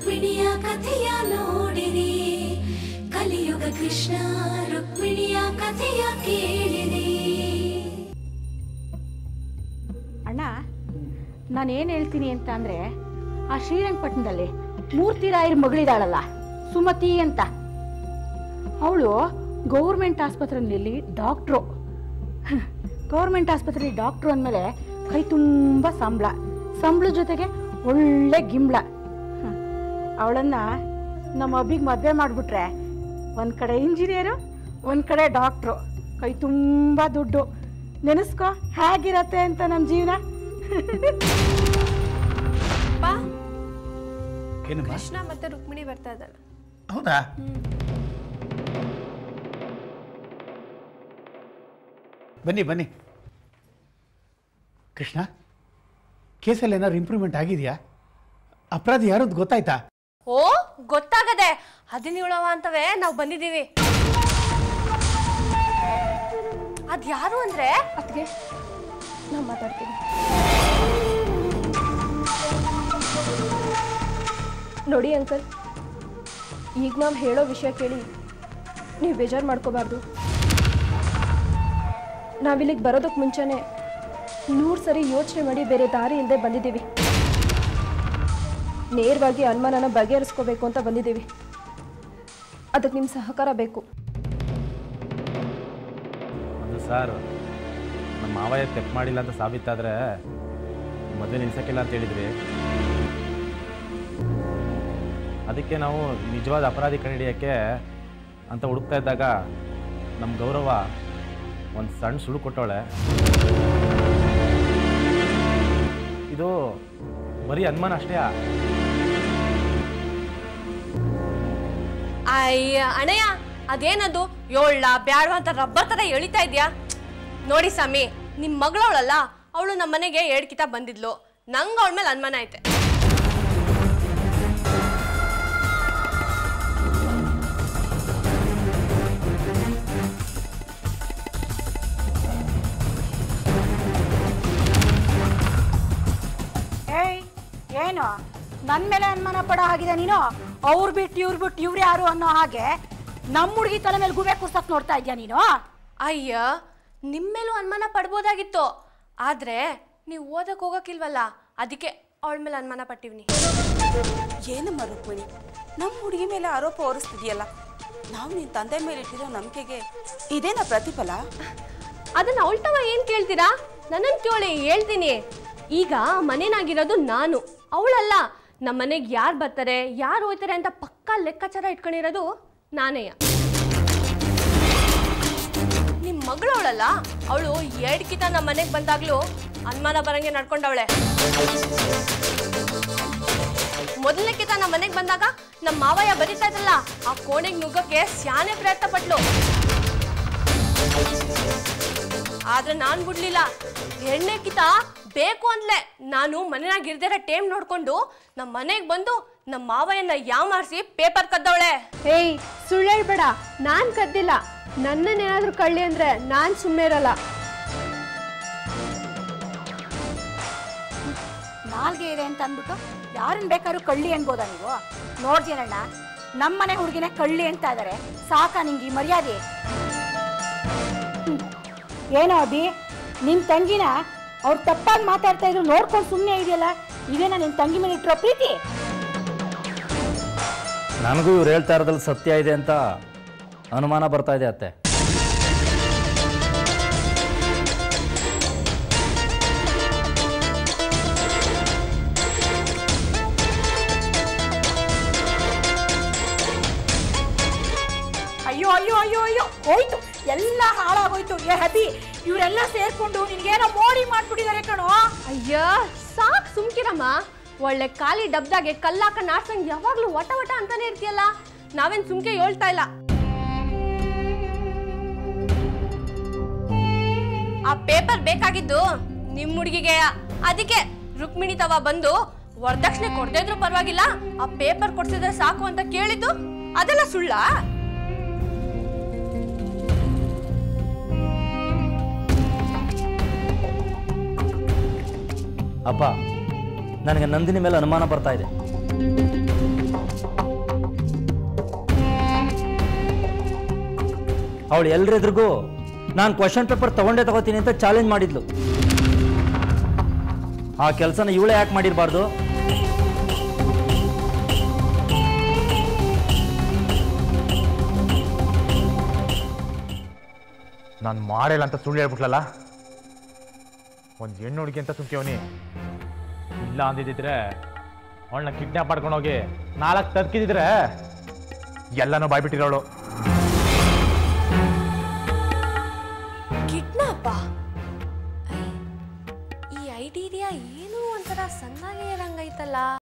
ರುಕ್ಮಿಣಿಯ ಕಥೆಯ ನೋಡಿರಿ ಕಲಿಯುಗ ಕೃಷ್ಣ ರುಕ್ಮಿಣಿಯ ಕಥೆಯ ಕೇಳಿರಿ ಅಣ್ಣ ನಾನು ಏನು ಹೇಳ್ತೀನಿ ಅಂತ ಅಂದರೆ ಆ ಶ್ರೀರಂಗಪಟ್ಟಣದಲ್ಲಿ ಮೂರ್ತಿ ರಾಯರ ಮಗಳಿದಾಳಲ್ಲ ಸುಮತಿ ಅಂತ ಅವಳು ಗೌರ್ಮೆಂಟ್ ಆಸ್ಪತ್ರೆಯಲ್ಲಿ ಡಾಕ್ಟ್ರು ಗೌರ್ಮೆಂಟ್ ಆಸ್ಪತ್ರೆಯಲ್ಲಿ ಡಾಕ್ಟ್ರು ಅಂದಮೇಲೆ ಕೈ ತುಂಬ ಸಂಬಳ ಸಂಬಳ ಜೊತೆಗೆ ಒಳ್ಳೆ ಗಿಂಬಳ ಅವಳನ್ನ ನಮ್ಮ ಅಬ್ಬಿಗೆ ಮದುವೆ ಮಾಡಿಬಿಟ್ರೆ ಒಂದು ಕಡೆ ಇಂಜಿನಿಯರು ಒಂದು ಕಡೆ ಡಾಕ್ಟ್ರು ಕೈ ತುಂಬ ದುಡ್ಡು ನೆನೆಸ್ಕೊ ಹೇಗಿರತ್ತೆ ಅಂತ ನಮ್ಮ ಜೀವನ ಬಾ ಏನಮ್ಮ ಕೃಷ್ಣ ಮತ್ತೆ ರುಕ್ಮಿಣಿ ಬರ್ತಾ ಇದ್ದಾರೆ ಹೌದಾ ಬನ್ನಿ ಬನ್ನಿ ಕೃಷ್ಣ ಕೇಸಲ್ಲಿ ಏನಾದ್ರು ಇಂಪ್ರೂವ್ಮೆಂಟ್ ಆಗಿದೆಯಾ ಅಪರಾಧಿ ಯಾರು ಅಂತ ಗೊತ್ತಾಯ್ತಾ ಓ ಗೊತ್ತಾಗದೆ ಹದಿನೇಳವ ಅಂತವೇ ನಾವು ಬಂದಿದ್ದೀವಿ ಅದ್ ಯಾರು ಅಂದ್ರೆ ಅದಕ್ಕೆ ನಾನು ಮಾತಾಡ್ತೀನಿ ನೋಡಿ ಅಂಕಲ್ ಈಗ ನಾವು ಹೇಳೋ ವಿಷಯ ಕೇಳಿ ನೀವು ಬೇಜಾರು ಮಾಡ್ಕೋಬಾರ್ದು ನಾವಿಲ್ಲಿಗೆ ಬರೋದಕ್ಕೆ ಮುಂಚೆನೆ ನೂರು ಸರಿ ಯೋಚನೆ ಮಾಡಿ ಬೇರೆ ದಾರಿ ಇಲ್ಲದೆ ಬಂದಿದ್ದೀವಿ ನೇರವಾಗಿ ಅನುಮಾನನ ಬಗೆಹರಿಸ್ಕೋಬೇಕು ಅಂತ ಬಂದಿದ್ದೀವಿ ಅದಕ್ಕೆ ನಿಮ್ಮ ಸಹಕಾರ ಬೇಕು ಅದು ಸರ್ ನಮ್ಮ ಮಾವಯ್ಯ ತೆಪ್ಪು ಮಾಡಿಲ್ಲ ಅಂತ ಸಾಬೀತಾದರೆ ಮದುವೆ ನಿಲ್ಸಕ್ಕಿಲ್ಲ ಅಂತ ಹೇಳಿದ್ರಿ ಅದಕ್ಕೆ ನಾವು ನಿಜವಾದ ಅಪರಾಧಿ ಕಂಡಿಡಿಯೋಕ್ಕೆ ಅಂತ ಹುಡುಕ್ತಾ ಇದ್ದಾಗ ನಮ್ಮ ಗೌರವ ಒಂದು ಸಣ್ಣ ಸುಳು ಕೊಟ್ಟವಳೆ ಇದು ಬರೀ ಅನುಮಾನ ಅಷ್ಟೇ ಅಯ್ಯ ಅಣಯ್ಯ ಅದೇನದು ಏಳ್ಳ ಬ್ಯಾಡ್ವ ಅಂತ ರಬ್ಬರ್ ತರ ಎಳಿತಾ ಇದ್ಯಾ ನೋಡಿ ಸ್ವಾಮಿ ನಿಮ್ ಮಗಳವಳಲ್ಲ ಅವಳು ನಮ್ಮ ಮನೆಗೆ ಎರಡ್ ಕಿತ ಬಂದಿದ್ಲು ನಂಗೆ ಅವಳ ಮೇಲೆ ಅನುಮಾನ ಐತೆ ಏಯ್ ಏನು ನನ್ನ ಮೇಲೆ ಅನುಮಾನ ಪಡೋ ಹಾಗಿದೆ ನೀನು ಅವ್ರು ಬಿಟ್ಟು ಇವ್ರು ಬಿಟ್ಟು ಇವ್ರು ಯಾರು ಅನ್ನೋ ಹಾಗೆ ನಮ್ಮ ಹುಡುಗಿ ತಲೆ ಮೇಲೆ ಗುಬೆ ಕುರ್ಸಕ್ ನೋಡ್ತಾ ಇದೆಯಾ ನೀನು ಅಯ್ಯ ನಿಮ್ಮೇಲೂ ಅನುಮಾನ ಪಡ್ಬೋದಾಗಿತ್ತು ಆದ್ರೆ ನೀವು ಓದಕ್ ಹೋಗಕ್ಕಿಲ್ವಲ್ಲ ಅದಕ್ಕೆ ಅವಳ ಮೇಲೆ ಅನುಮಾನ ಪಟ್ಟಿವ್ನಿ ಏನಮ್ಮ ರುಕ್ಮಿಣಿ ನಮ್ಮ ಹುಡುಗಿ ಮೇಲೆ ಆರೋಪ ಹೊರಿಸ್ತಿದ್ಯಲ್ಲ ನಾವು ನಿನ್ನ ತಂದೆ ಮೇಲೆ ಇಟ್ಟಿರೋ ನಂಬಿಕೆಗೆ ಇದೇನ ಪ್ರತಿಫಲ ಅದನ್ನ ಅವಳ್ತವ ಏನ್ ಕೇಳ್ತೀರಾ ನನ್ನನ್ ಕೇಳಿ ಹೇಳ್ತೀನಿ ಈಗ ಮನೇನಾಗಿರೋದು ನಾನು ಅವಳಲ್ಲ ನಮ್ಮ ಮನೆಗೆ ಯಾರು ಬರ್ತಾರೆ ಯಾರು ಹೋಯ್ತಾರೆ ಅಂತ ಪಕ್ಕಾ ಲೆಕ್ಕಾಚಾರ ಇಟ್ಕೊಂಡಿರೋದು ನಾನೇಯ ನಿಮ್ ಮಗಳವಳಲ್ಲ ಅವಳು ಎರಡ್ ಕಿತ ನಮ್ಮ ಮನೆಗೆ ಬಂದಾಗ್ಲೂ ಅನುಮಾನ ಬರಂಗೆ ನಡ್ಕೊಂಡವಳೆ ಮೊದಲನೇ ಕಿತ ನಮ್ಮ ಮನೆಗೆ ಬಂದಾಗ ನಮ್ಮ ಮಾವಯ್ಯ ಬರೀತಾ ಇದ್ರಲ್ಲ ಆ ಕೋಣೆಗೆ ನುಗ್ಗಕ್ಕೆ ಸ್ಯಾನೆ ಪ್ರಯತ್ನ ಪಟ್ಲು ಆದ್ರೆ ನಾನ್ ಬಿಡ್ಲಿಲ್ಲ ಎರಡನೇ ಕಿತ ಬೇಕು ಅಂದ್ಲೆ ನಾನು ಮನೆಯಾಗ ಇರ್ದಿರ ಟೇಮ್ ನೋಡ್ಕೊಂಡು ನಮ್ಮ ಮನೆಗೆ ಬಂದು ನಮ್ಮ ಮಾವಯ್ಯನ ಯಾಮಾರಿಸಿ ಪೇಪರ್ ಕದ್ದವಳೆ ಏಯ್ ಸುಳ್ಳು ಹೇಳ್ಬೇಡ ನಾನು ಕದ್ದಿಲ್ಲ ನನ್ನನ್ನೇನಾದ್ರೂ ಕಳ್ಳಿ ಅಂದ್ರೆ ನಾನು ಸುಮ್ಮನೆ ಇರಲ್ಲ ನಾಲ್ಗೆ ಇದೆ ಅಂತ ಅಂದ್ಬಿಟ್ಟು ಯಾರನ್ನ ಬೇಕಾದ್ರೂ ಕಳ್ಳಿ ಅನ್ಬೋದಾ ನೀವು ನೋಡ್ತೀನಣ್ಣ ನಮ್ಮನೆ ಹುಡುಗಿನೇ ಕಳ್ಳಿ ಅಂತ ಇದಾರೆ ಸಾಕ ನಿಂಗೆ ಈ ಮರ್ಯಾದೆ ಹ್ಮ್. ಏನೋ ಅಭಿ ನಿನ್ ತಂಗಿನ ಅವ್ರು ತಪ್ಪಾಗಿ ಮಾತಾಡ್ತಾ ಇದ್ರು ನೋಡ್ಕೊಂಡು ಸುಮ್ಮನೆ ಇದೆಯಲ್ಲ ಇದೇನಾ ನಿನ್ ತಂಗಿ ಮೇಲೆ ಇಟ್ಟಿರೋ ಪ್ರೀತಿ ನನಗೂ ಇವ್ರು ಹೇಳ್ತಾ ಇರೋದ್ರಲ್ಲಿ ಸತ್ಯ ಇದೆ ಅಂತ ಅನುಮಾನ ಬರ್ತಾ ಇದೆ ಅತ್ತೆ ಅಯ್ಯೋ ಅಯ್ಯೋ ಅಯ್ಯೋ ಅಯ್ಯೋ ಹೋಯ್ತು ಎಲ್ಲ ಹಾಳಾಗೋಯ್ತು ಏ ಹಬಿ ಇವರೆಲ್ಲ ಸೇರ್ಕೊಂಡು ನಿನ್ಗೇನೋ ಮೋಡಿ ಮಾಡ್ಬಿಟ್ಟಿದ್ದಾರೆ ಕಣೋ ಅಯ್ಯ ಸಾಕ್ ಸುಮ್ಕಿರಮ್ಮ ಒಳ್ಳೆ ಖಾಲಿ ಡಬ್ದಾಗೆ ಕಲ್ಲಾಕ ನಾಡ್ಸಂಗ್ ಯಾವಾಗ್ಲೂ ವಟ ವಟ ಅಂತಾನೆ ಇರ್ತೀಯಲ್ಲ ನಾವೇನ್ ಸುಮ್ಕೆ ಹೇಳ್ತಾ ಇಲ್ಲ ಆ ಪೇಪರ್ ಬೇಕಾಗಿದ್ದು ನಿಮ್ ಹುಡುಗಿಗೆ ಅದಕ್ಕೆ ರುಕ್ಮಿಣಿ ತವ ಬಂದು ವರದಕ್ಷಿಣೆ ಕೊಡದೇ ಇದ್ರು ಪರವಾಗಿಲ್ಲ ಆ ಪೇಪರ್ ಕೊಡ್ಸಿದ್ರೆ ಸಾಕು ಅಂತ ಕೇಳಿದ್ದು ಅದೆಲ್ಲ ಸುಳ್ಳ ಅಪ್ಪ ನನಗೆ ನಂದಿನಿ ಮೇಲೆ ಅನುಮಾನ ಬರ್ತಾ ಇದೆ ಅವಳು ಎಲ್ರೆದ್ರಿಗೂ ನಾನು ಕ್ವಶನ್ ಪೇಪರ್ ತಗೊಂಡೇ ತಗೋತೀನಿ ಅಂತ ಚಾಲೆಂಜ್ ಮಾಡಿದ್ಲು ಆ ಕೆಲಸನ ಇವಳೇ ಯಾಕೆ ಮಾಡಿರಬಾರ್ದು ನಾನು ಮಾಡಿಲ್ಲ ಅಂತ ಸುಳ್ಳು ಹೇಳ್ಬಿಟ್ಲಲ್ಲ ಒಂದು ಹೆಣ್ಣು ಹುಡುಗಿ ಅಂತ ಸುಮ್ಕೆವನಿ ಇಲ್ಲ ಅಂದಿದ್ದಿದ್ರೆ ಅವಳನ್ನ ಕಿಡ್ನಾಪ್ ಮಾಡ್ಕೊಂಡೋಗಿ ನಾಲ್ಕು ತರ್ಕಿದ್ರೆ ಎಲ್ಲನೂ ಬಾಯ್ಬಿಟ್ಟಿರೋಳು ಕಿಡ್ನಾಪ ಈ ಐಡಿಯಾ ಏನೋ ಒಂಥರ ಸಣ್ಣಗೆ ಇರಂಗೈತಲ್ಲ